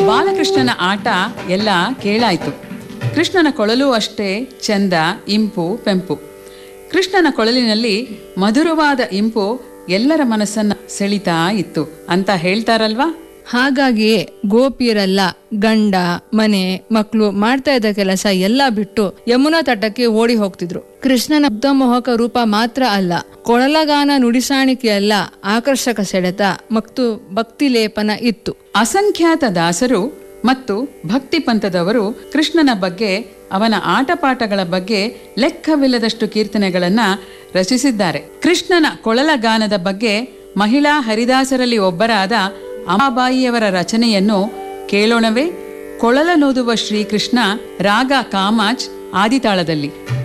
ಬಾಲಕೃಷ್ಣನ ಆಟ ಎಲ್ಲ ಕೇಳಾಯ್ತು ಕೃಷ್ಣನ ಕೊಳಲು ಅಷ್ಟೇ ಚಂದ ಇಂಪು ಪೆಂಪು ಕೃಷ್ಣನ ಕೊಳಲಿನಲ್ಲಿ ಮಧುರವಾದ ಇಂಪು ಎಲ್ಲರ ಮನಸ್ಸನ್ನ ಸೆಳಿತಾ ಇತ್ತು ಅಂತ ಹೇಳ್ತಾರಲ್ವಾ ಹಾಗಾಗಿಯೇ ಗೋಪಿಯರೆಲ್ಲ ಗಂಡ ಮನೆ ಮಕ್ಕಳು ಮಾಡ್ತಾ ಇದ್ದ ಕೆಲಸ ಎಲ್ಲ ಬಿಟ್ಟು ಯಮುನಾ ತಟಕ್ಕೆ ಓಡಿ ಹೋಗ್ತಿದ್ರು ಕೃಷ್ಣನ ಮೋಹಕ ರೂಪ ಮಾತ್ರ ಅಲ್ಲ ಕೊಳಲಗಾನ ನುಡಿಸಾಣಿಕೆಯಲ್ಲ ಆಕರ್ಷಕ ಸೆಳೆತ ಮತ್ತು ಭಕ್ತಿ ಲೇಪನ ಇತ್ತು ಅಸಂಖ್ಯಾತ ದಾಸರು ಮತ್ತು ಭಕ್ತಿ ಪಂಥದವರು ಕೃಷ್ಣನ ಬಗ್ಗೆ ಅವನ ಆಟಪಾಠಗಳ ಬಗ್ಗೆ ಲೆಕ್ಕವಿಲ್ಲದಷ್ಟು ಕೀರ್ತನೆಗಳನ್ನ ರಚಿಸಿದ್ದಾರೆ ಕೃಷ್ಣನ ಕೊಳಲ ಗಾನದ ಬಗ್ಗೆ ಮಹಿಳಾ ಹರಿದಾಸರಲ್ಲಿ ಒಬ್ಬರಾದ ಅಮಾಬಾಯಿಯವರ ರಚನೆಯನ್ನು ಕೇಳೋಣವೇ ಕೊಳಲನೋದುವ ಶ್ರೀಕೃಷ್ಣ ರಾಗ ಕಾಮಾಚ್ ಆದಿತಾಳದಲ್ಲಿ